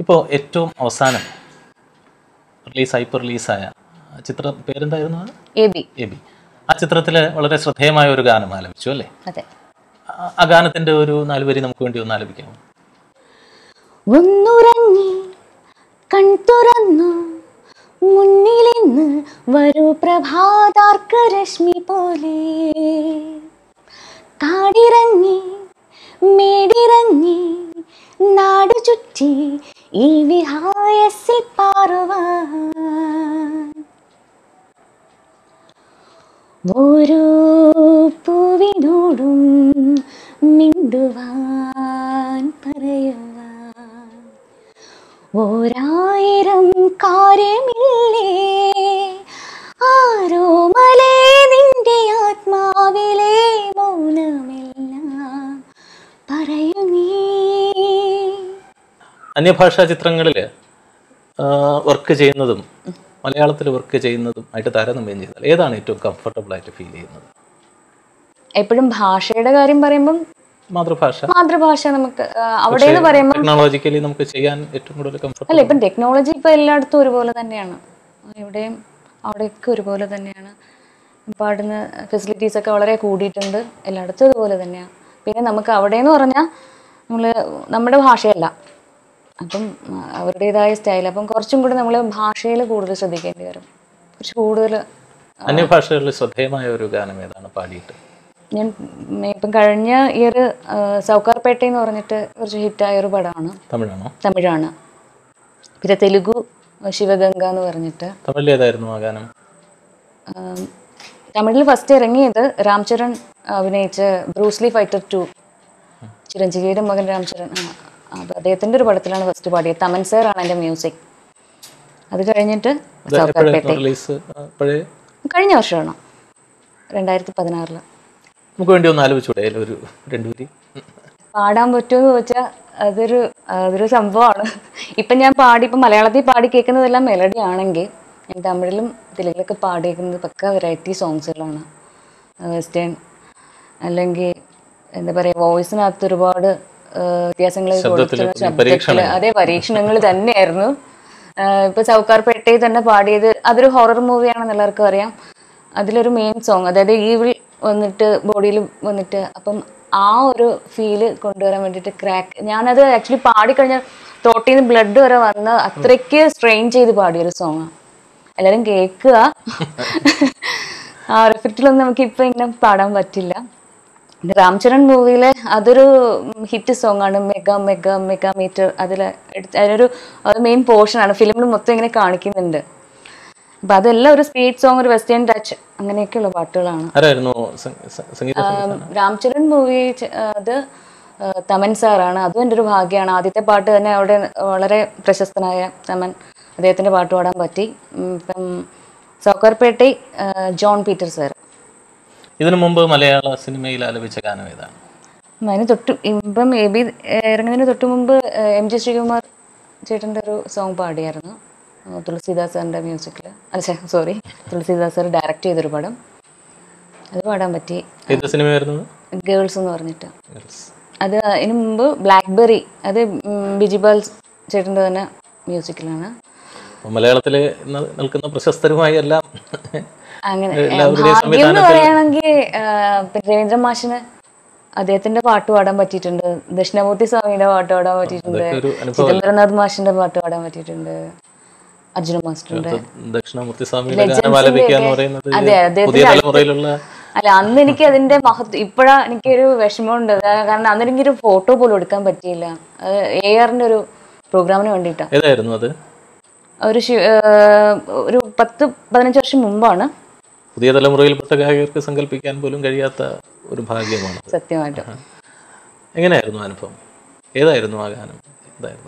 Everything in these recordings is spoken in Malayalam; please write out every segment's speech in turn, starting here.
ഇപ്പോൾ ഏറ്റവും അവസാനം റിലീസായി ഇപ്പോൾ റിലീസായ ചിത്രം പേരെന്തായിരുന്നു അത് എ ബി എബി ആ ചിത്രത്തിൽ വളരെ ശ്രദ്ധേയമായ ഒരു ഗാനം ആലപിച്ചു അല്ലേ അതെ ആ- ആ ഗാനത്തിന്റെ ഒരു നാല് വരി നമുക്ക് വേണ്ടി ഒന്ന് ആലപിക്കാമോ ഒന്നുറങ്ങി കൺ തുറന്നു മുന്നിലിന്ന് വരൂ പ്രഭാതാർക്കരശ്മി പോലെ കാടിറങ്ങി മേടിറങ്ങി നാടു ചുറ്റി ഈ വിഹായസിൽ പാറുവാൻ ഓരോ പൂവിനോടും മിണ്ടുവാൻ പറയുവാൻ ഓരായിരം കാര്യമില്ലേ ആരോ മലേ നിന്റെ ആത്മാവിലെ മൗനമെല്ലാം പറയൂ നീ അന്യഭാഷാ ചിത്രങ്ങളിൽ വർക്ക് ചെയ്യുന്നതും മലയാളത്തിൽ വർക്ക് ചെയ്യുന്നതും ആയിട്ട് താരതമ്യം ചെയ്താൽ ഏതാണ് ഏറ്റവും കംഫർട്ടബിൾ ആയിട്ട് ഫീൽ ചെയ്യുന്നത് എപ്പോഴും ഭാഷയുടെ കാര്യം പറയുമ്പം മാതൃഭാഷ മാതൃഭാഷ നമുക്ക് ആ, അവിടെ എന്ന് പറയുമ്പോൾ ടെക്നോളജിക്കലി നമുക്ക് ചെയ്യാൻ ഏറ്റവും കൂടുതൽ കംഫർട്ടബിൾ അല്ല ഇപ്പം ടെക്നോളജി ഇപ്പം എല്ലായിടത്തും ഒരുപോലെ തന്നെയാണ് ഇവിടെയും അവിടെയൊക്കെ ഒരുപോലെ തന്നെയാണ് പാടുന്ന ഫെസിലിറ്റീസ് ഒക്കെ വളരെ കൂടിയിട്ടുണ്ട് എല്ലായിടത്തും ഇതുപോലെ തന്നെയാണ് പിന്നെ നമുക്ക് അവിടെ എന്ന് പറഞ്ഞാൽ നമ്മൾ നമ്മുടെ ഭാഷയല്ല അപ്പം ആ, അവരുടേതായ സ്റ്റൈൽ അപ്പം കുറച്ചും കൂടി നമ്മൾ ഭാഷയിൽ കൂടുതൽ ശ്രദ്ധിക്കേണ്ടി വരും കുറച്ച് കൂടുതൽ അന്യഭാഷകളിൽ ശ്രദ്ധേയമായ ഒരു ഗാനം ഏതാണ് പാടിയിട്ട് ഞാൻ ഉം, ഇപ്പം കഴിഞ്ഞ ഇയർ സൗക്കാർപേട്ട എന്ന് പറഞ്ഞിട്ട് കുറച്ച് ഹിറ്റായ ഒരു പടമാണ് തമിഴാണോ തമിഴാണ് പിന്നെ തെലുഗു ശിവഗംഗ എന്ന് പറഞ്ഞിട്ട് തമിഴിൽ ഏതായിരുന്നു ആ ഗാനം ആം, തമിഴിൽ ഫസ്റ്റ് ഇറങ്ങിയത് രാംചരൺ അഭിനയിച്ച ബ്രൂസ്ലി ഫൈറ്റർ ടു ചിരഞ്ജീവിയുടെ മകൻ രാംചരൺ ആ, അപ്പോൾ അദ്ദേഹത്തിൻ്റെ ഒരു പടത്തിലാണ് ഫസ്റ്റ് പാടിയത് തമൻ സാറാണ് എൻ്റെ മ്യൂസിക് അത് കഴിഞ്ഞിട്ട് സൗക്കാർപേട്ട റിലീസ് അപ്പോഴേ കഴിഞ്ഞ വർഷമാണ് രണ്ടായിരത്തി പതിനാറിൽ നമുക്ക് വേണ്ടി ഒന്ന് ആലോചിച്ചൂടെ അതിൽ ഒരു രണ്ടു വരി പാടാൻ പറ്റുമെന്ന് ചോദിച്ചാൽ അതൊരു അതൊരു സംഭവമാണ് ഇപ്പം ഞാൻ പാടി ഇപ്പം മലയാളത്തിൽ പാടി കേൾക്കുന്നതെല്ലാം മെലഡി ആണെങ്കിൽ ഞാൻ തമിഴിലും തെലുങ്കിലൊക്കെ പാടിയേക്കുന്നത് പക്ക വെറൈറ്റി സോങ്സുകളാണ് വെസ്റ്റേൺ അല്ലെങ്കിൽ എന്താ പറയുക വോയിസിനകത്ത് ഒരുപാട് വ്യത്യാസങ്ങൾ കൊടുത്തുള്ള ശബ്ദത്തിൽ അതേ പരീക്ഷണങ്ങൾ തന്നെയായിരുന്നു ആഹ് ഇപ്പൊ സൗക്കാർപേട്ടയിൽ തന്നെ പാടിയത് അതൊരു ഹൊറർ മൂവിയാണെന്ന് എല്ലാവർക്കും അറിയാം അതിലൊരു മെയിൻ സോങ് അതായത് ഈവിൾ വന്നിട്ട് ബോഡിയിൽ വന്നിട്ട് അപ്പം ആ ഒരു ഫീല് കൊണ്ടുവരാൻ വേണ്ടിയിട്ട് ക്രാക്ക് ഞാനത് ആക്ച്വലി പാടിക്കഴിഞ്ഞാൽ ത്രോട്ടിൽ നിന്ന് ബ്ലഡ് വരെ വന്ന് അത്രയ്ക്ക് സ്ട്രെയിൻ ചെയ്ത് പാടിയൊരു സോങ്ങാണ് എല്ലാവരും കേൾക്കുക ആ ഒരു എഫക്റ്റിലൊന്നും നമുക്ക് ഇപ്പൊ ഇങ്ങനെ പാടാൻ പറ്റില്ല പിന്നെ രാംചരൺ മൂവിയിലെ അതൊരു ഹിറ്റ് സോങ് ആണ് മെഗാ മെഗാ മെഗാ മീറ്റർ അതിൽ അതിലൊരു അത് മെയിൻ പോർഷൻ ആണ് ഫിലിമിൽ മൊത്തം ഇങ്ങനെ കാണിക്കുന്നുണ്ട് അപ്പൊ അതെല്ലാം ഒരു സ്പീഡ് സോങ് ഒരു വെസ്റ്റേൺ ടച്ച് അങ്ങനെയൊക്കെയുള്ള പാട്ടുകളാണ് ആരായിരുന്നു സ- സ- സംഗീത സംവിധാനം? രാംചരൺ മൂവി അത് ആ, തമൻ സാറാണ് അതും എൻ്റെ ഒരു ഭാഗ്യമാണ് ആദ്യത്തെ പാട്ട് തന്നെ അവിടെ വളരെ പ്രശസ്തനായ തമൻ അദ്ദേഹത്തിൻ്റെ പാട്ട് പാടാൻ പറ്റി ഉം, ഇപ്പം സൗക്കർപേട്ടை ആ, ജോൺ പീറ്റർ സാർ ഇതിനു മുമ്പ് മലയാള സിനിമയിൽ ആലപിച്ച ഗാനം ഏതാണ് അതിന് തൊട്ട് ഇപ്പം എ ബി ഇറങ്ങുന്നതിന് തൊട്ട് മുമ്പ് ആ, എം ജി ശ്രീകുമാർ ചേട്ടൻ്റെ ഒരു സോങ് പാടിയായിരുന്നു ആ, തുളസീദാസ് സാറിൻ്റെ മ്യൂസിക്കിൽ അല്ല സോറി തുളസീദാസ് സാർ ഡയറക്റ്റ് ചെയ്തൊരു പടം അത് പാടാൻ പറ്റി ഏത് സിനിമയായിരുന്നു ഗേൾസ് എന്ന് പറഞ്ഞിട്ട് അത് അതിന് മുമ്പ് ബ്ലാക്ക്ബെറി അത് ഉം, ബിജിപാൽ ചേട്ടൻ്റെ തന്നെ മ്യൂസിക്കിലാണ് അപ്പൊ മലയാളത്തില് ഇന്ന് നിൽക്കുന്ന പ്രശസ്തരുമായി എല്ലാം അങ്ങനെ എല്ലാവരുടെയും ഭാഗ്യം എന്ന് പറയുകയാണെങ്കിൽ രവീന്ദ്ര മാഷിന് അദ്ദേഹത്തിന്റെ പാട്ട് പാടാൻ പറ്റിയിട്ടുണ്ട് ദക്ഷിണമൂർത്തി സ്വാമിയുടെ പാട്ട് പാടാൻ പറ്റിയിട്ടുണ്ട് ഒരു അനുഭവം ചിദംബരനാഥ് മാഷിന്റെ പാട്ട് പാടാൻ പറ്റിയിട്ടുണ്ട് അർജുന മാസ്റ്ററിന്റെ ദക്ഷിണാമൂർത്തി സ്വാമിയുടെ ഗാനം ആലപിക്കുക എന്ന് പറയുന്നത് അതെ, അദ്ദേഹത്തിന്റെ പുതിയ തലമുറയിലുള്ള അല്ല അന്ന് എനിക്ക് അതിന്റെ മഹത്വം ഇപ്പോഴാ എനിക്കൊരു വിഷമമുണ്ട് അതാ- കാരണം അന്ന് എനിക്കൊരു ഫോട്ടോ പോലും എടുക്കാൻ പറ്റിയില്ല അത് എ ആറിന്റെ ഒരു പ്രോഗ്രാമിന് വേണ്ടിയിട്ടാണ് ഏതായിരുന്നു അത് ഒരു ശി- ഏഹ് ഒരു പത്ത് പതിനഞ്ച് വർഷം മുമ്പാണ് പുതിയ തലമുറയിൽപ്പെട്ട ഗായകർക്ക് സങ്കല്പിക്കാൻ പോലും കഴിയാത്ത ഒരു ഭാഗ്യമാണ് സത്യമായിട്ടും എങ്ങനെയായിരുന്നു അനുഭവം ഏതായിരുന്നു ആ ഗാനം എന്തായിരുന്നു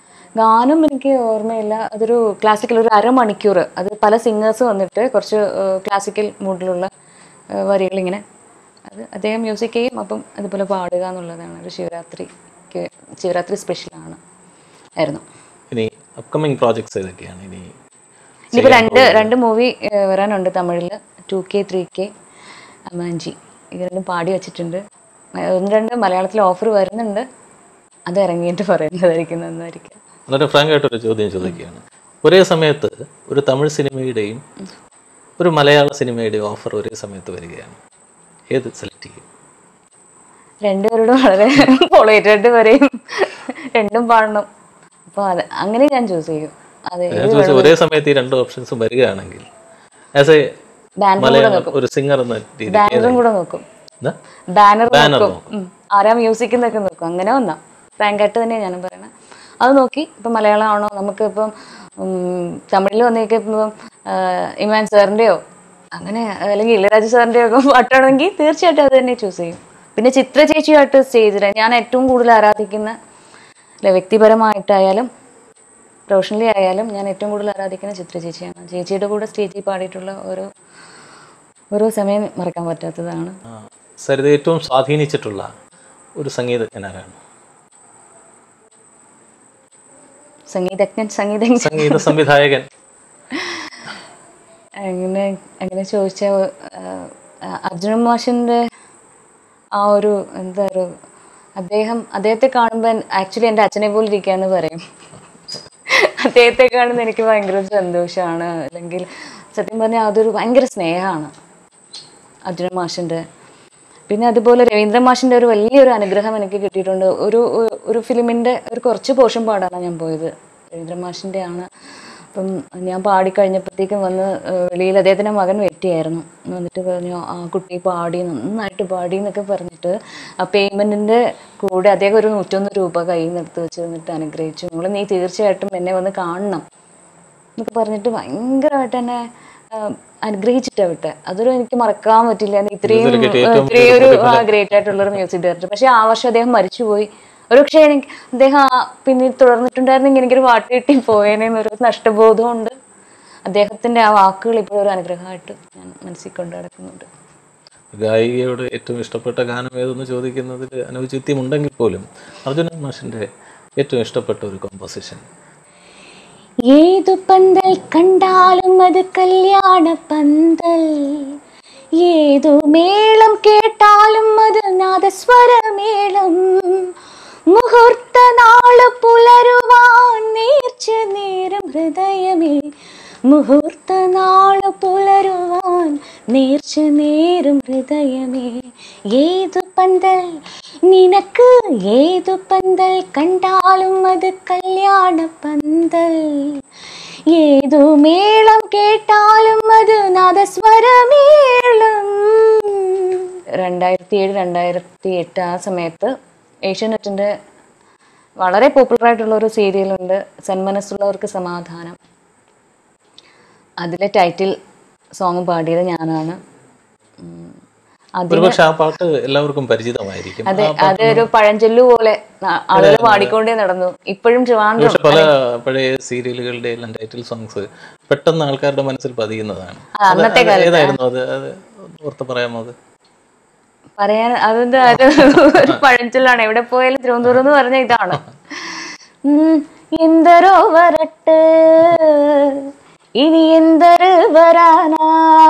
ഗാനം എനിക്ക് ഓർമ്മയില്ല അതൊരു ക്ലാസിക്കൽ ഒരു അരമണിക്കൂർ അത് പല സിംഗേഴ്സ് വന്നിട്ട് കുറച്ച് ക്ലാസിക്കൽ മൂഡിലുള്ള വരികൾ ഇങ്ങനെ അത് അദ്ദേഹം മ്യൂസിക് ചെയ്യും അപ്പം അതുപോലെ പാടുക എന്നുള്ളതാണ് ഒരു ശിവരാത്രിക്ക് ശിവരാത്രി സ്പെഷ്യലാണ് ആയിരുന്നു ഇനി അപ്കമിങ് പ്രോജക്ട്സ് ഏതൊക്കെയാണ് ഇനി ഇനിയിപ്പോൾ രണ്ട് രണ്ട് മൂവി വരാനുണ്ട് തമിഴിൽ ടു കെ ത്രീ കെ അമാഞ്ചി ഇത് രണ്ടും പാടി വെച്ചിട്ടുണ്ട് മ- ഒന്ന് രണ്ട് മലയാളത്തിൽ ഓഫർ വരുന്നുണ്ട് അത് ഇറങ്ങിയിട്ട് പറയുന്നതായിരിക്കും നന്നായിരിക്കും വളരെ ഫ്രാങ്ക് ആയിട്ടൊരു ചോദ്യം ചോദിക്കുകയാണ് ഒരേ സമയത്ത് ഒരു തമിഴ് സിനിമയുടെയും ഒരു മലയാള സിനിമയുടെയും ഓഫർ ഒരേ സമയത്ത് വരികയാണ് ഏത് സെലക്ട് ചെയ്യും രണ്ടുപേരോടും വളരെ പൊളേറ്റഡ് വരെയും രണ്ടും പാടണം അപ്പോൾ അത് അങ്ങനെ ഞാൻ ചൂസ് ചെയ്യും അതെ ഞാൻ ചോദിച്ചത് ഒരേ സമയത്ത് ഈ രണ്ട് ഓപ്ഷൻസും വരികയാണെങ്കിൽ ആസ് എ ബാനറും മലയാളം ഒരു സിംഗർ എന്ന രീതി ബാനറും കൂടെ നോക്കും എന്താ? ബാനർ Banner നോക്കും ഉം. ആരാ മ്യൂസിക് എന്നൊക്കെ നോക്കും അങ്ങനെ വന്നാ ഫ്രാങ്കായിട്ട് തന്നെ ഞാൻ പറയണത് അത് നോക്കി ഇപ്പം മലയാളം ആണോ നമുക്ക് ഇപ്പം തമിഴിൽ വന്നേക്ക് ഇപ്പം ആ, ഇമാൻ സാറിൻ്റെയോ അങ്ങനെ അല്ലെങ്കിൽ ഇളയരാജ സാറിൻ്റെയോ ഒക്കെ പാട്ടാണെങ്കിൽ തീർച്ചയായിട്ടും അത് തന്നെ ചൂസ് ചെയ്യും പിന്നെ ചിത്ര ചേച്ചിയായിട്ട് സ്റ്റേജിൽ ഞാൻ ഏറ്റവും കൂടുതൽ ആരാധിക്കുന്ന അല്ല വ്യക്തിപരമായിട്ടായാലും പ്രൊഫഷണലി ആയാലും ഞാൻ ഏറ്റവും കൂടുതൽ ആരാധിക്കുന്ന ചിത്ര ചേച്ചിയാണ് ചേച്ചിയുടെ കൂടെ സ്റ്റേജിൽ പാടിയിട്ടുള്ള ഓരോ ഓരോ സമയം മറക്കാൻ പറ്റാത്തതാണ് ആ, സരിത ഏറ്റവും സ്വാധീനിച്ചിട്ടുള്ള ഒരു സംഗീതജ്ഞൻ ആരാണ് സംഗീതജ്ഞൻ സംഗീതജ്ഞൻ സംഗീത സംവിധായകൻ അങ്ങനെ അങ്ങനെ ചോദിച്ച അർജുന മാഷിൻ്റെ ആ ഒരു എന്താ ഒരു അദ്ദേഹം അദ്ദേഹത്തെ കാണുമ്പോൾ ആക്ച്വലി എൻ്റെ അച്ഛനെ പോലെ ഇരിക്കാന്ന് പറയും അദ്ദേഹത്തെ കാണുമ്പോൾ എനിക്ക് ഭയങ്കര സന്തോഷമാണ് അല്ലെങ്കിൽ സത്യം പറഞ്ഞാൽ അതൊരു ഭയങ്കര സ്നേഹമാണ് അർജുന മാഷിൻ്റെ പിന്നെ അതുപോലെ രവീന്ദ്ര മാഷിൻ്റെ ഒരു വലിയൊരു അനുഗ്രഹം എനിക്ക് കിട്ടിയിട്ടുണ്ട് ഒരു ഒരു- ഒരു ഫിലിമിൻ്റെ ഒരു കുറച്ച് പോർഷൻ പാടാനാണ് ഞാൻ പോയത് രവീന്ദ്ര മാഷിൻ്റെ ആണ് അപ്പം ഞാൻ പാടിക്കഴിഞ്ഞപ്പോഴത്തേക്കും വന്ന് ഏഹ് വെളിയിൽ അദ്ദേഹത്തിൻ്റെ മകൻ വെറ്റിയായിരുന്നു വന്നിട്ട് പറഞ്ഞു ആ കുട്ടി പാടി നന്നായിട്ട് പാടി എന്നൊക്കെ പറഞ്ഞിട്ട് ആ പേയ്മെൻറ്റിൻ്റെ കൂടെ അദ്ദേഹം ഒരു നൂറ്റൊന്ന് രൂപ കയ്യിൽ നിന്ന് എടുത്ത് വെച്ച് തന്നിട്ട് അനുഗ്രഹിച്ചു നിങ്ങൾ നീ തീർച്ചയായിട്ടും എന്നെ വന്ന് കാണണം എന്നൊക്കെ പറഞ്ഞിട്ട് ഭയങ്കരമായിട്ട് എന്നെ ആഹ്, അനുഗ്രഹിച്ചിട്ടാ വിട്ടെ അതൊരു എനിക്ക് മറക്കാൻ പറ്റില്ല എന്ന് ഇത്രയും ജീവിതത്തിൽ കിട്ടിയ ഏറ്റവും ഇത്രയും ഒരു ഗ്രേറ്റ് ആയിട്ടുള്ള ഒരു മ്യൂസിക് ഡയറക്ടർ പക്ഷെ ആ വർഷം അദ്ദേഹം മരിച്ചുപോയി ഒരു പക്ഷേ എനിക്ക് അദ്ദേഹം ആ പിന്നീട് തുടർന്നിട്ടുണ്ടായിരുന്നെങ്കിൽ എനിക്കൊരു പാട്ട് കിട്ടി പോയേനെന്നൊരു നഷ്ടബോധമുണ്ട് അദ്ദേഹത്തിന്റെ ആ വാക്കുകൾ ഇപ്പോഴും ഒരു അനുഗ്രഹമായിട്ട് ഞാൻ മനസ്സിൽ കൊണ്ട് നടക്കുന്നുണ്ട് ഗായികയോട് ഏറ്റവും ഇഷ്ടപ്പെട്ട ഗാനം ഏതെന്ന് ചോദിക്കുന്നതിൽ അനുചിത്യമുണ്ടെങ്കിൽ പോലും അർജുനൻ മാഷിന്റെ ഏറ്റവും ഇഷ്ടപ്പെട്ട ഒരു കോമ്പോസിഷൻ ഏതു പന്തൽ കണ്ടാലും അത് കല്യാണ പന്തൽ ഏതു മേളം കേട്ടാലും അത് നാദസ്വരമേളം മുഹൂർത്ത നാള് പുലരുവാൻ നേർച്ച നേരം ഹൃദയമേ മുഹൂർത്ത നാള് പുലരുവാൻ നേർച്ച നേരും ഹൃദയമേ ഏതു പന്തൽ നിനക്ക് ഏതു പന്തൽ കണ്ടാലും അത് കല്യാണ പന്തൽ ഏതു മേളം കേട്ടാലും അത് നാദസ്വരമേളം രണ്ടായിരത്തി ഏഴ് രണ്ടായിരത്തി എട്ട് ആ സമയത്ത് ഏഷ്യാനെറ്റിൻ്റെ വളരെ പോപ്പുലർ ആയിട്ടുള്ള ഒരു സീരിയലുണ്ട് സന്മനസ്സുള്ളവർക്ക് സമാധാനം അതിലെ ടൈറ്റിൽ സോങ് പാടിയത് ഞാനാണ് ഉം. അത് ഒരുപക്ഷെ ആ പാട്ട് എല്ലാവർക്കും പരിചിതമായിരിക്കും അതെ അതൊരു പഴഞ്ചൊല്ലു പോലെ ആളുകൾ പാടിക്കൊണ്ടേ നടന്നു ഇപ്പോഴും ട്രിവാൻഡ്രം പക്ഷെ പല പഴയ സീരിയലുകളുടെ എല്ലാം ടൈറ്റിൽ സോങ്സ് പെട്ടെന്ന് ആൾക്കാരുടെ മനസ്സിൽ പതിയുന്നതാണ് ആ, അന്നത്തെ അത് ഏതായിരുന്നു അത് അത് ഓർത്ത് പറയാമോ അത് പറയാൻ അതെന്താ അത് ഒരു പഴഞ്ചൊല്ലാണ് എവിടെ പോയാലും തിരുവനന്തപുരം എന്ന് പറഞ്ഞ ഇതാണ് ഉം, എന്തരോ വരട്ട് ഇനി എന്തര് വരാനാ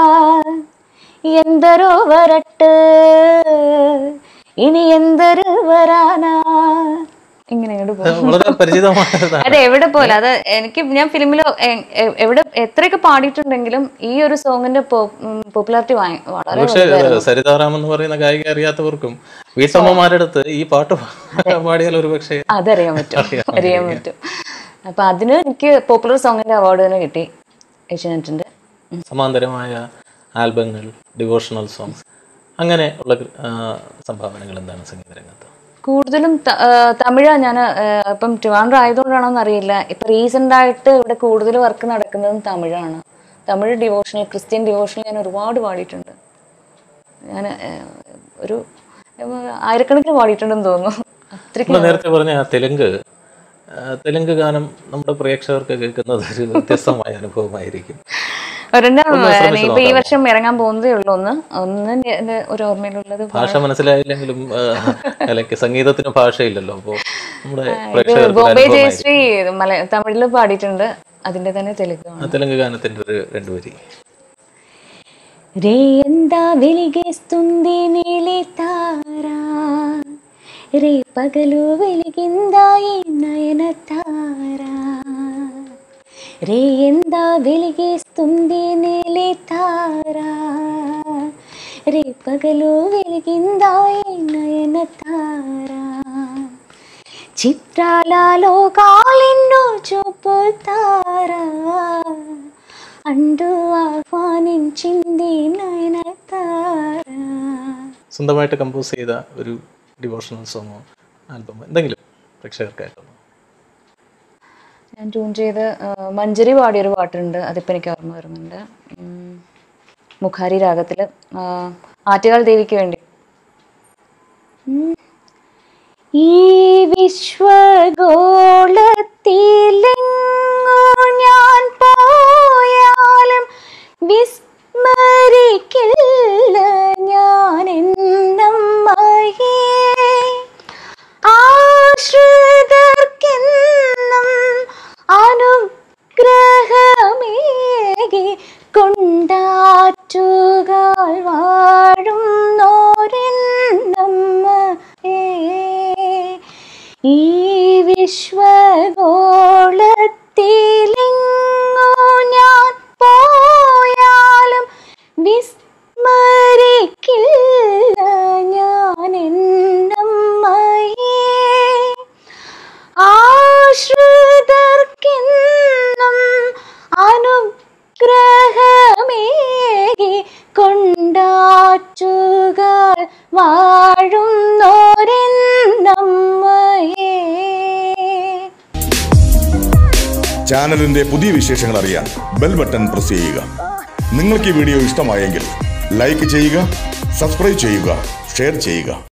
എന്തരോ വരട്ട് ഇനി എന്തര് വരാനാ ഇങ്ങനെ അങ്ങോട്ട് പോകും വളരെ പരിചിതമായതാണ് അതെ എവിടെ പോലെ അത് എനിക്ക് ഞാൻ ഫിലിമിൽ എവിടെ എത്രയൊക്കെ പാടിയിട്ടുണ്ടെങ്കിലും ഈ ഒരു സോങ്ങിന്റെ പോപ്പുലാരിറ്റി വളരെ പക്ഷെ സരിതാറാം എന്ന് പറയുന്ന ഗായിക അറിയാത്തവർക്കും വീട്ടമ്മമാരുടെ അടുത്ത് ഈ പാട്ട് പാടിയാൽ ഒരു പക്ഷേ അതറിയാൻ പറ്റും അറിയാൻ പറ്റും അപ്പൊ അതിന് എനിക്ക് പോപ്പുലർ സോങ്ങിന്റെ അവാർഡ് തന്നെ കിട്ടി ഏഷ്യാനെറ്റിന്റെ സമാന്തരമായ ആൽബങ്ങൾ ഡിവോഷണൽ സോങ്സ് അങ്ങനെ ഉള്ള ആ, സംഭാവനകൾ എന്താണ് സംഗീത രംഗത്ത് കൂടുതലും ത- ആ, തമിഴാ ഞാൻ ഇപ്പം ട്രിവാൻഡ്രം ആയതുകൊണ്ടാണോ എന്നറിയില്ല ഇപ്പൊ റീസെന്റ് ആയിട്ട് ഇവിടെ കൂടുതൽ വർക്ക് നടക്കുന്നതും തമിഴാണ് തമിഴ് ഡിവോഷണൽ ക്രിസ്ത്യൻ ഡിവോഷണൽ ഞാൻ ഒരുപാട് പാടിയിട്ടുണ്ട് ഞാൻ ഒരു ഏർ, ആയിരക്കണക്കിന് പാടിയിട്ടുണ്ടെന്ന് തോന്നുന്നു അത്രയ്ക്ക് നമ്മൾ നേരത്തെ പറഞ്ഞ ആ തെലുങ്ക് ആ, തെലുങ്ക് ഗാനം നമ്മുടെ പ്രേക്ഷകർക്ക് കേൾക്കുന്നത് ഒരു വ്യത്യസ്തമായ അനുഭവമായിരിക്കും ഒരെണ്ണം ഇപ്പൊ ഈ വർഷം ഇറങ്ങാൻ പോകുന്നതേ ഉള്ളൂ ഒന്ന് ഒന്ന് എന്റെ ഒരു ഓർമ്മയിലുള്ളത് ഭാഷ മനസ്സിലായില്ലെങ്കിലും ആ, ലൈക്ക് സംഗീതത്തിന് ഭാഷയില്ലല്ലോ അപ്പോൾ നമ്മുടെ ഇത് പ്രേക്ഷകർക്ക് ഒരു ബോംബെ അനുഭവമായിരിക്കും. ജയശ്രീ മല തമിഴിൽ പാടിയിട്ടുണ്ട് അതിന്റെ തന്നെ തെലുങ്കാണ് ആ തെലുങ്ക് ഗാനത്തിന്റെ ഒരു രണ്ടു വരി రే ఎందా వెలిగేస్తుంది నీలి తారా రే పగలు వెలిగిందా ఈ నయన తారా రే ఎందా వెలిగేస్తుంది నేలే తారా రే పగలు వెలిగిందా ఈ నయన తారా చిత్రాలలో కాలెన్నో చూపుతారా అంటూ ఆహ్వానించింది నయన తారా സ്വന്തമായിട്ട് കമ്പോസ് ചെയ്ത ഒരു ഡിവോഷണൽ സോങ്ങോ ആൽബമോ എന്തെങ്കിലും പ്രേക്ഷകർക്കായിട്ടൊന്ന് ഞാൻ ട്യൂൺ ചെയ്ത് ആ, മഞ്ജരി പാടിയൊരു പാട്ടുണ്ട് അതിപ്പോൾ എനിക്ക് ഓർമ്മ വരുന്നുണ്ട് ഉം, മുഖാരി രാഗത്തിൽ ആറ്റുകാൽ ദേവിക്ക് വേണ്ടി ഉം. ഈ വിശ്വഗോളത്തിലെങ്ങോ ഞാൻ പോയാലും വിസ്മരിക്കില്ല ഞാൻ എന്നമ്മയേ ആശ്രിതർക്കെന്നും അനുഗ്രഹമേകി കൊണ്ടാറ്റുകൾ വാഴും നോരെന്നമ്മേ ഈ വിശ്വഗോളത്തിലെങ്ങോ ഞാൻ പോയാലും വിസ്മരിക്കില്ല ഞാൻ എന്നമ്മയേ ആശ്രിതർക്കെന്നും അനുഗ്രഹമേകി കൊണ്ടാറ്റുകൾ വാഴുന്നോരെന്നമ്മയേ ചാനലിന്റെ പുതിയ വിശേഷങ്ങൾ അറിയാൻ ബെൽ ബട്ടൺ പ്രസ് ചെയ്യുക നിങ്ങൾക്ക് ഈ വീഡിയോ ഇഷ്ടമായെങ്കിൽ ലൈക്ക് ചെയ്യുക സബ്സ്ക്രൈബ് ചെയ്യുക ഷെയർ ചെയ്യുക